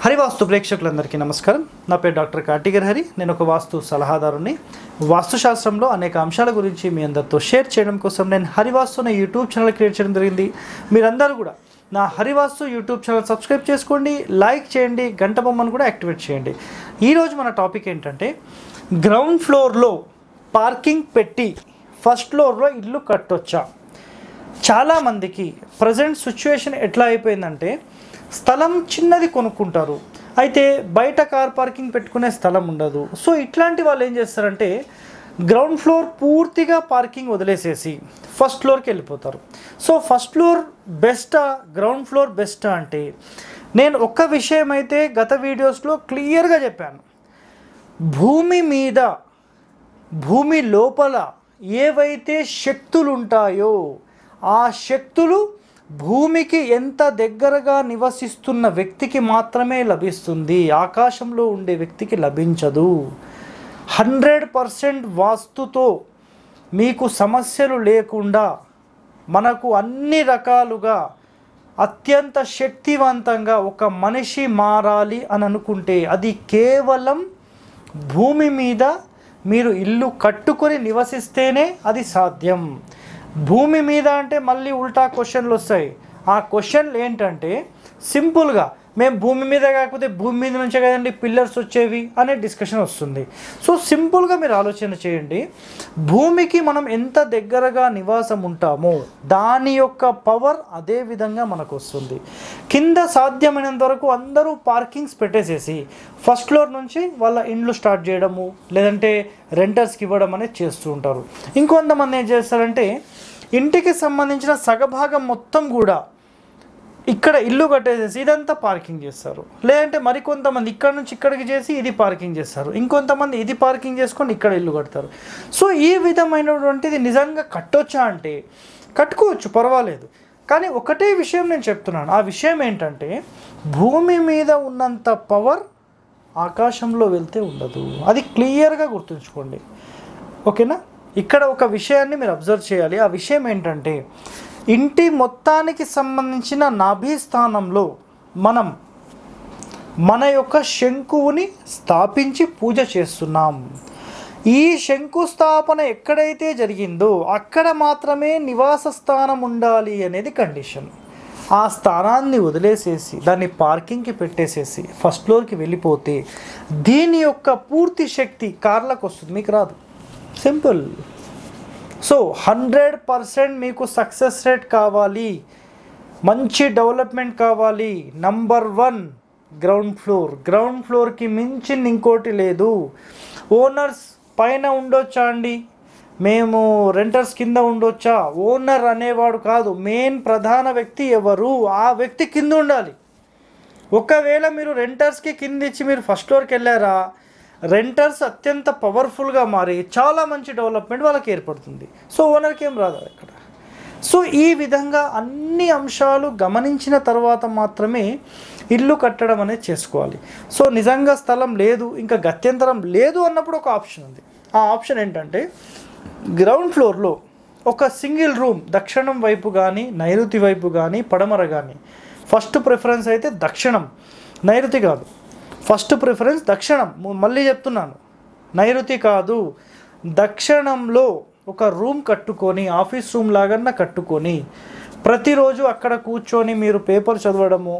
హరివాస్తు ప్రేక్షకులందరికీ నమస్కారం నా పేరు డాక్టర్ కార్టిగర్ హరి నేను ఒక వాస్తు సలహాదారుని వాస్తుశాస్త్రంలో అనేక అంశాల గురించి మీ అందరితో షేర్ చేయడం కోసం నేను హరివాస్తు అనే యూట్యూబ్ ఛానల్ క్రియేట్ చేయడం జరిగింది మీరందరూ కూడా నా హరివాస్తు యూట్యూబ్ ఛానల్ సబ్స్క్రైబ్ చేసుకోండి లైక్ చేయండి గంట బొమ్మను కూడా యాక్టివేట్ చేయండి ఈరోజు మన టాపిక్ ఏంటంటే గ్రౌండ్ ఫ్లోర్లో పార్కింగ్ పెట్టి ఫస్ట్ ఫ్లోర్లో ఇల్లు కట్టొచ్చా చాలామందికి ప్రజెంట్ సిచ్యువేషన్ ఎట్లా అయిపోయిందంటే స్థలం చిన్నది కొనుక్కుంటారు అయితే బయట కార్ పార్కింగ్ పెట్టుకునే స్థలం ఉండదు సో ఇట్లాంటి వాళ్ళు ఏం చేస్తారంటే గ్రౌండ్ ఫ్లోర్ పూర్తిగా పార్కింగ్ వదిలేసేసి ఫస్ట్ ఫ్లోర్కి వెళ్ళిపోతారు సో ఫస్ట్ ఫ్లోర్ బెస్టా గ్రౌండ్ ఫ్లోర్ బెస్టా అంటే నేను ఒక్క విషయం అయితే గత వీడియోస్లో క్లియర్గా చెప్పాను భూమి మీద భూమి లోపల ఏవైతే శక్తులు ఉంటాయో ఆ శక్తులు భూమికి ఎంత దగ్గరగా నివసిస్తున్న వ్యక్తికి మాత్రమే లభిస్తుంది ఆకాశంలో ఉండే వ్యక్తికి లభించదు హండ్రెడ్ పర్సెంట్ వాస్తుతో మీకు సమస్యలు లేకుండా మనకు అన్ని రకాలుగా అత్యంత శక్తివంతంగా ఒక మనిషి మారాలి అని అనుకుంటే అది కేవలం భూమి మీద మీరు ఇల్లు కట్టుకొని నివసిస్తేనే అది సాధ్యం భూమి మీద అంటే మళ్ళీ ఉల్టా క్వశ్చన్లు వస్తాయి ఆ క్వశ్చన్లు ఏంటంటే సింపుల్గా మేము భూమి మీద కాకపోతే భూమి మీద నుంచే కదండి పిల్లర్స్ వచ్చేవి అనే డిస్కషన్ వస్తుంది సో సింపుల్గా మీరు ఆలోచన చేయండి భూమికి మనం ఎంత దగ్గరగా నివాసం ఉంటామో దాని యొక్క పవర్ అదే విధంగా మనకు వస్తుంది కింద సాధ్యమైనంత వరకు అందరూ పార్కింగ్స్ పెట్టేసేసి ఫస్ట్ ఫ్లోర్ నుంచి వాళ్ళ ఇండ్లు స్టార్ట్ చేయడము లేదంటే రెంటర్స్కి ఇవ్వడం అనేది చేస్తూ ఉంటారు ఇంకొంతమంది ఏం చేస్తారంటే ఇంటికి సంబంధించిన సగభాగం మొత్తం కూడా ఇక్కడ ఇల్లు కట్టేసేసి ఇదంతా పార్కింగ్ చేస్తారు లేదంటే మరికొంతమంది ఇక్కడ నుంచి ఇక్కడికి చేసి ఇది పార్కింగ్ చేస్తారు ఇంకొంతమంది ఇది పార్కింగ్ చేసుకొని ఇక్కడ ఇల్లు కడతారు సో ఈ విధమైనటువంటిది నిజంగా కట్టొచ్చా అంటే కట్టుకోవచ్చు పర్వాలేదు కానీ ఒకటే విషయం నేను చెప్తున్నాను ఆ విషయం ఏంటంటే భూమి మీద ఉన్నంత పవర్ ఆకాశంలో వెళ్తే ఉండదు అది క్లియర్గా గుర్తుంచుకోండి ఓకేనా ఇక్కడ ఒక విషయాన్ని మీరు అబ్జర్వ్ చేయాలి ఆ విషయం ఏంటంటే ఇంటి మొత్తానికి సంబంధించిన నాభి స్థానంలో మనం మన యొక్క శంకువుని స్థాపించి పూజ చేస్తున్నాం ఈ శంకుస్థాపన ఎక్కడైతే జరిగిందో అక్కడ మాత్రమే నివాస స్థానం ఉండాలి అనేది కండిషన్ ఆ స్థానాన్ని వదిలేసేసి దాన్ని పార్కింగ్కి పెట్టేసేసి ఫస్ట్ ఫ్లోర్కి వెళ్ళిపోతే దీని యొక్క పూర్తి శక్తి కార్లకు వస్తుంది మీకు రాదు సింపుల్ సో హండ్రెడ్ పర్సెంట్ మీకు సక్సెస్ రేట్ కావాలి మంచి డెవలప్మెంట్ కావాలి number one ground floor ground ఫ్లోర్కి మించింది ఇంకోటి లేదు ఓనర్స్ పైన ఉండొచ్చా అండి మేము రెంటర్స్ కింద ఉండొచ్చా ఓనర్ అనేవాడు కాదు మెయిన్ ప్రధాన వ్యక్తి ఎవరు ఆ వ్యక్తి కింద ఉండాలి ఒకవేళ మీరు రెంటర్స్కి కింద ఇచ్చి మీరు ఫస్ట్ ఫ్లోర్కి వెళ్ళారా రెంటర్స్ అత్యంత పవర్ఫుల్గా మారి చాలా మంచి డెవలప్మెంట్ వాళ్ళకి ఏర్పడుతుంది సో ఓనర్కి ఏం రాదు ఇక్కడ సో ఈ విధంగా అన్ని అంశాలు గమనించిన తర్వాత మాత్రమే ఇల్లు కట్టడం అనేది చేసుకోవాలి సో నిజంగా స్థలం లేదు ఇంకా గత్యంతరం లేదు అన్నప్పుడు ఒక ఆప్షన్ ఉంది ఆ ఆప్షన్ ఏంటంటే గ్రౌండ్ ఫ్లోర్లో ఒక సింగిల్ రూమ్ దక్షిణం వైపు కానీ నైరుతి వైపు కానీ పడమర కానీ ఫస్ట్ ప్రిఫరెన్స్ అయితే దక్షిణం నైరుతి కాదు ఫస్ట్ ప్రిఫరెన్స్ దక్షిణం ము- మళ్ళీ చెప్తున్నాను నైరుతి కాదు దక్షిణంలో ఒక రూమ్ కట్టుకొని ఆఫీస్ రూమ్ లాగన్నా కట్టుకొని ప్రతిరోజు అక్కడ కూర్చొని మీరు పేపర్ చదవడము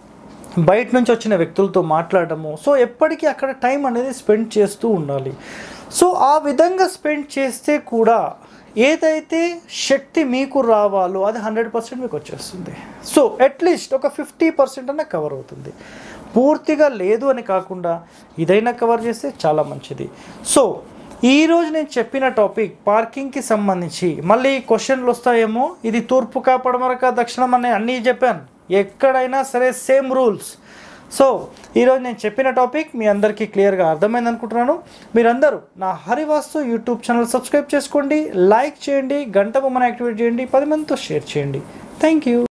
బయట నుంచి వచ్చిన వ్యక్తులతో మాట్లాడటము సో ఎప్పటికీ అక్కడ టైం అనేది స్పెండ్ చేస్తూ ఉండాలి సో ఆ విధంగా స్పెండ్ చేస్తే కూడా ఏదైతే శక్తి మీకు రావాలో అది హండ్రెడ్ పర్సెంట్ మీకు వచ్చేస్తుంది సో అట్లీస్ట్ ఒక ఫిఫ్టీ పర్సెంట్ అన్న కవర్ అవుతుంది పూర్తిగా లేదు అని కాకుండా ఇదైనా కవర్ చేస్తే చాలా మంచిది సో ఈరోజు నేను చెప్పిన టాపిక్ పార్కింగ్కి సంబంధించి మళ్ళీ క్వశ్చన్లు వస్తాయేమో ఇది తూర్పు కా పడమరక దక్షిణం అనే అన్నీ చెప్పాను ఎక్కడైనా సరే సేమ్ రూల్స్ సో ఈరోజు నేను చెప్పిన టాపిక్ మీ అందరికీ క్లియర్గా అర్థమైంది అనుకుంటున్నాను మీరందరూ నా హరివాస్తు యూట్యూబ్ ఛానల్ సబ్స్క్రైబ్ చేసుకోండి లైక్ చేయండి గంట బొమ్మను యాక్టివేట్ చేయండి పది మందితో షేర్ చేయండి థ్యాంక్ యూ